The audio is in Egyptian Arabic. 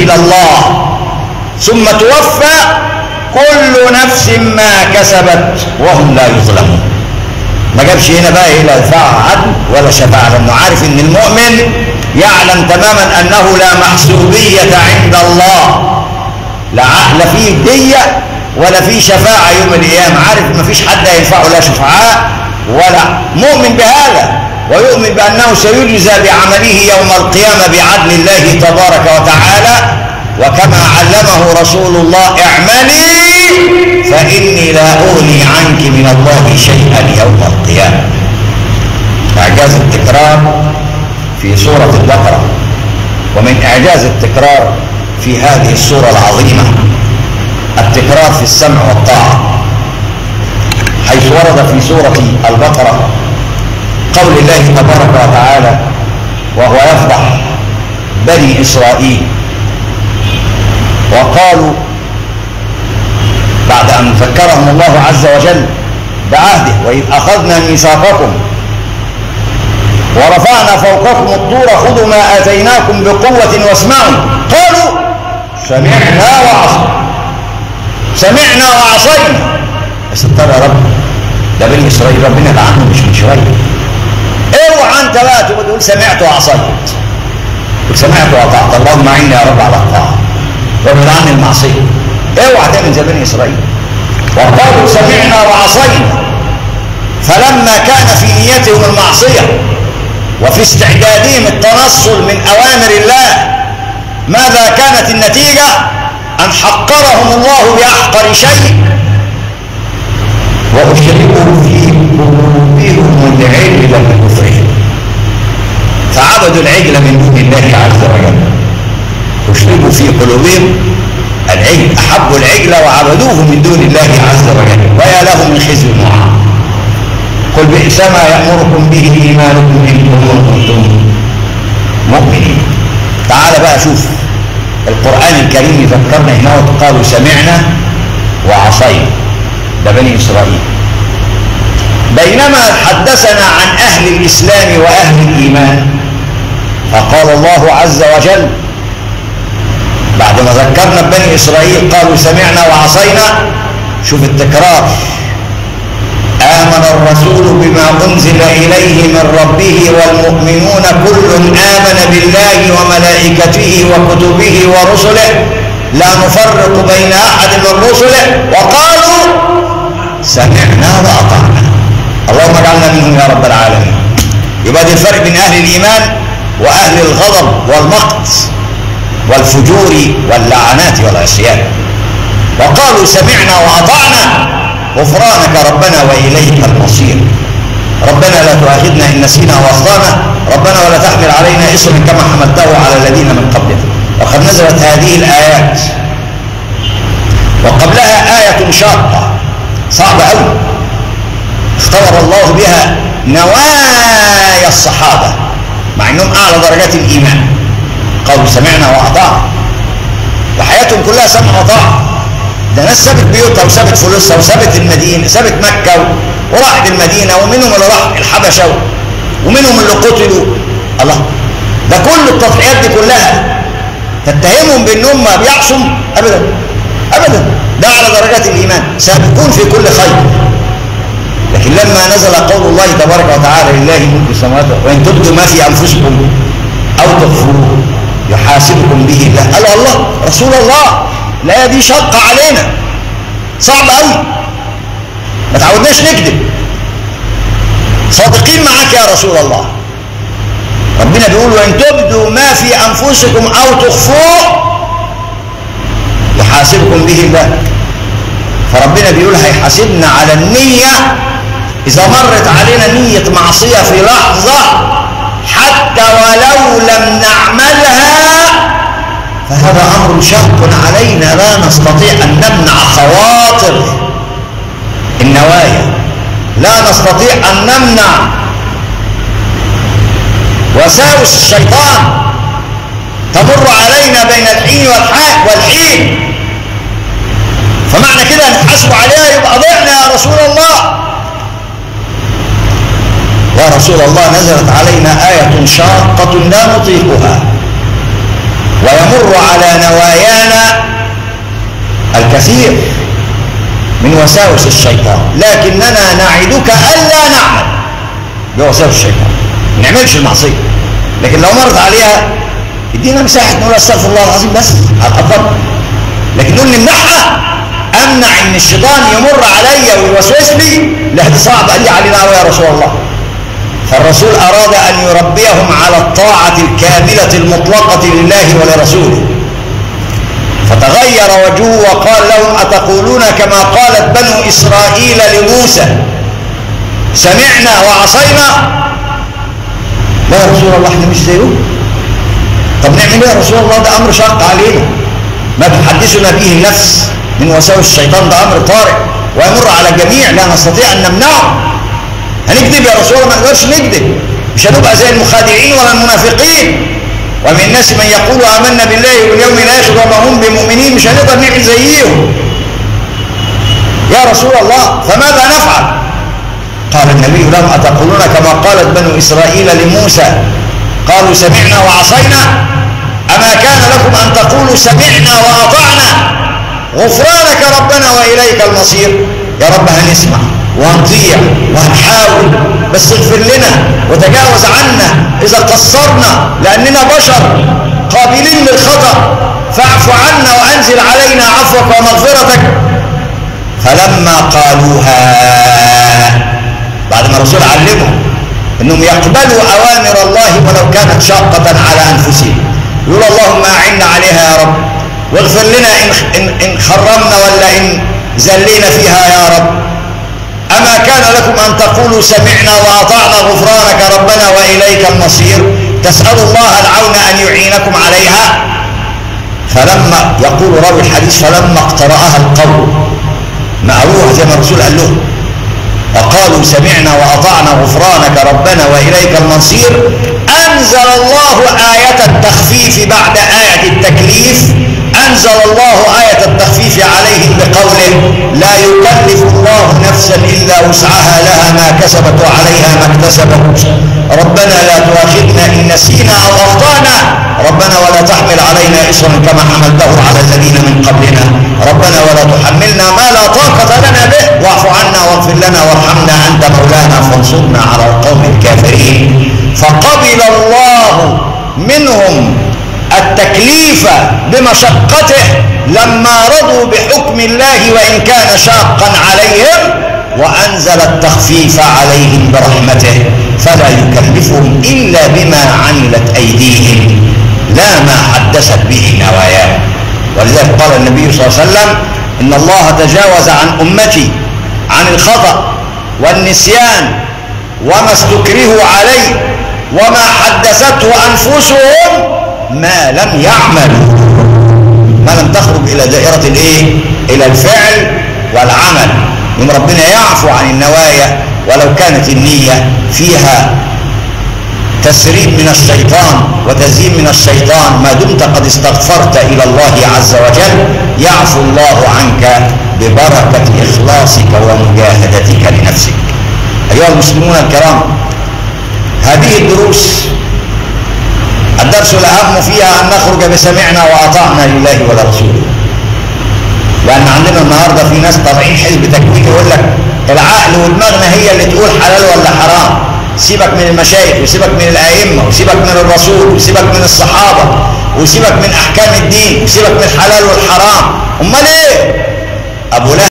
إلى الله ثم توفى كل نفس ما كسبت وهم لا يظلمون ما جابش هنا بقى لا دفاع عدل ولا شفاعة لأنه عارف إن المؤمن يعلم تماما أنه لا محسوبية عند الله لا لا فيه دية ولا فيه شفاعة يوم القيامة عارف ما فيش حد ينفعه لا شفعاء ولا مؤمن بهذا ويؤمن بأنه سيجزى بعمله يوم القيامة بعدل الله تبارك وتعالى وكما علمه رسول الله اعملي فإني لا أغني عنك من الله شيئا يوم القيامة إعجاز التكرار في سورة البقرة ومن إعجاز التكرار في هذه السورة العظيمة التكرار في السمع والطاعة حيث ورد في سورة البقرة قول الله تبارك وتعالى وهو يفضح بني إسرائيل وقالوا بعد أن ذكرهم الله عز وجل بعهده وإذ أخذنا ميثاقكم ورفعنا فوقكم الطور خذوا ما آتيناكم بقوة واسمعوا قالوا سمعنا وعصينا سمعنا وعصينا بس ترى يا رب ده بني إسرائيل ربنا لعنهم مش من شوية اوعى انت بقى تقول سمعت وعصيت قل سمعت وأطعت اللهم أعني يا رب على الطاعة وابعد عن المعصية اوعى تعمل زي بني إسرائيل وقالوا سمعنا وعصينا فلما كان في نيتهم المعصية وفي استعدادهم التنصل من أوامر الله ماذا كانت النتيجة أن حقرهم الله بأحقر شيء وأشركوا في قلوبهم العجل بكفرهم فعبدوا العجل من دون الله عز وجل أشركوا في قلوبهم العجل أحبوا العجل وعبدوه من دون الله عز وجل ويا له من خزي وعار قل بئس ما يأمركم به إيمانكم إن كنتم مؤمنين تعال بقى شوف القرآن الكريم يذكرنا هنا قالوا سمعنا وعصينا ده بني إسرائيل بينما حدثنا عن أهل الإسلام وأهل الإيمان فقال الله عز وجل بعد ما ذكرنا بني إسرائيل قالوا سمعنا وعصينا شوف التكرار آمن الرسول بما أنزل إليه من ربه والمؤمنون كل آمن بالله وملائكته وكتبه ورسله لا نفرق بين أحد من رسله وقالوا سمعنا وأطعنا اللهم اجعلنا منهم يا رب العالمين يبقى دي الفرق بين أهل الإيمان وأهل الغضب والمقت والفجور واللعنات والعصيان وقالوا سمعنا وأطعنا غفرانك ربنا وإليك المصير ربنا لا تؤاخذنا إن نسينا وأخطأنا ربنا ولا تحمل علينا إصرا كما حملته على الذين من قبلنا وقد نزلت هذه الآيات وقبلها آية شاقة صعبة أوي اختبر الله بها نوايا الصحابة مع أنهم أعلى درجات الإيمان قالوا سمعنا وأطعنا وحياتهم كلها سمع وطاعة ده ناس سابت بيوتها وسابت فلوسها وسابت المدينة سابت مكة وراحت المدينة ومنهم اللي راح الحبشة ومنهم اللي قتلوا الله ده كل التضحيات دي كلها تتهمهم بانهم بيعصوا ابدا ابدا ده على درجات الايمان سابقون في كل خير لكن لما نزل قول الله تبارك وتعالى لله ملك السماوات وان تبدوا ما في انفسكم او تخفوه يحاسبكم به الله قال الله رسول الله الآية دي شقة علينا صعب قوي ما تعودناش نكذب صادقين معاك يا رسول الله ربنا بيقول وإن تبدوا ما في أنفسكم أو تخفوه يحاسبكم به الله فربنا بيقول هيحاسبنا على النية إذا مرت علينا نية معصية في لحظة حتى ولو لم نعملها فهذا أمر شاق علينا لا نستطيع أن نمنع خواطر النوايا لا نستطيع أن نمنع وساوس الشيطان تمر علينا بين الحين والحين فمعنى كده نحاسب عليها يبقى ضعنا يا رسول الله يا رسول الله نزلت علينا آية شاقة لا نطيقها ويمر على نوايانا الكثير من وساوس الشيطان لكننا نعدك ألا نعمل بوساوس الشيطان ما نعملش المعصية لكن لو مرت عليها ادينا مساحة نقول استغفر الله العظيم بس على الأقل لكن نقول نمنعها امنع ان الشيطان يمر علي ويوسوس لي لا دي صعبه دي علينا قوي يا رسول الله فالرسول اراد ان يربيهم على الطاعه الكامله المطلقه لله ولرسوله فتغير وجهه وقال لهم اتقولون كما قالت بنو اسرائيل لموسى سمعنا وعصينا لا يا رسول الله احنا مش زيهم طب نعمل ايه يا رسول الله ده امر شاق علينا ما تحدثنا به النفس من وساوس الشيطان ده امر طارئ ويمر على الجميع لا نستطيع ان نمنعه هنكذب يا رسول الله ما نقدرش نكذب مش هنبقى زي المخادعين ولا المنافقين ومن الناس من يقول امنا بالله واليوم الاخر وما هم بمؤمنين مش هنقدر نعمل زيهم يا رسول الله فماذا نفعل قال النبي لهم اتقولون كما قالت بنو اسرائيل لموسى قالوا سمعنا وعصينا اما كان لكم ان تقولوا سمعنا واطعنا غفرانك ربنا واليك المصير يا رب هنسمع وهنطيع وهنحاول بس اغفر لنا وتجاوز عنا اذا قصرنا لاننا بشر قابلين للخطا فاعف عنا وانزل علينا عفوك ومغفرتك فلما قالوها بعد ما الرسول علمهم انهم يقبلوا اوامر الله ولو كانت شاقه على انفسهم يقول اللهم اعنا عليها يا رب واغفر لنا إن, إن, إن خرمنا ولا إن زلينا فيها يا رب أما كان لكم أن تقولوا سمعنا وأطعنا غفرانك ربنا وإليك المصير تسأل الله العون أن يعينكم عليها فلما يقول راوي الحديث فلما اقترأها القوم مأروها زي ما الرسول قال لهم وقالوا سمعنا وأطعنا غفرانك ربنا وإليك المصير أنزل الله آية التخفيف بعد آية التكليف أنزل الله آية التخفيف عليهم بقوله لا يكلف الله نفسا إلا وسعها لها ما كسبت وعليها ما اكتسبت ربنا لا تؤاخذنا إن نسينا أو أخطأنا ربنا ولا تحمل علينا إصرا كما حملته على الذين من قبلنا ربنا ولا تحملنا ما لا طاقة لنا به واعف عنا واغفر لنا وارحمنا أنت مولانا فانصرنا على القوم الكافرين فقبل الله منهم التكليف بمشقته لما رضوا بحكم الله وإن كان شاقا عليهم وأنزل التخفيف عليهم برحمته فلا يكلفهم إلا بما عملت أيديهم لا ما حدثت به نواياهم ولذلك قال النبي صلى الله عليه وسلم إن الله تجاوز عن أمتي عن الخطأ والنسيان وما استكرهوا عليه وما حدثته أنفسهم ما لم يعملوا ما لم تخرج الى دائرة الايه الى الفعل والعمل من ربنا يعفو عن النوايا ولو كانت النية فيها تسريب من الشيطان وتزيين من الشيطان ما دمت قد استغفرت الى الله عز وجل يعفو الله عنك ببركة اخلاصك ومجاهدتك لنفسك ايها المسلمون الكرام هذه الدروس الدرس الأهم فيها أن نخرج بسمعنا وأطعنا لله ولرسوله لأن عندنا النهاردة في ناس طالعين حزب تكوين يقول لك العقل ودماغنا هي اللي تقول حلال ولا حرام سيبك من المشايخ وسيبك من الأئمة وسيبك من الرسول وسيبك من الصحابة وسيبك من أحكام الدين وسيبك من الحلال والحرام أمال إيه؟ أبو لهب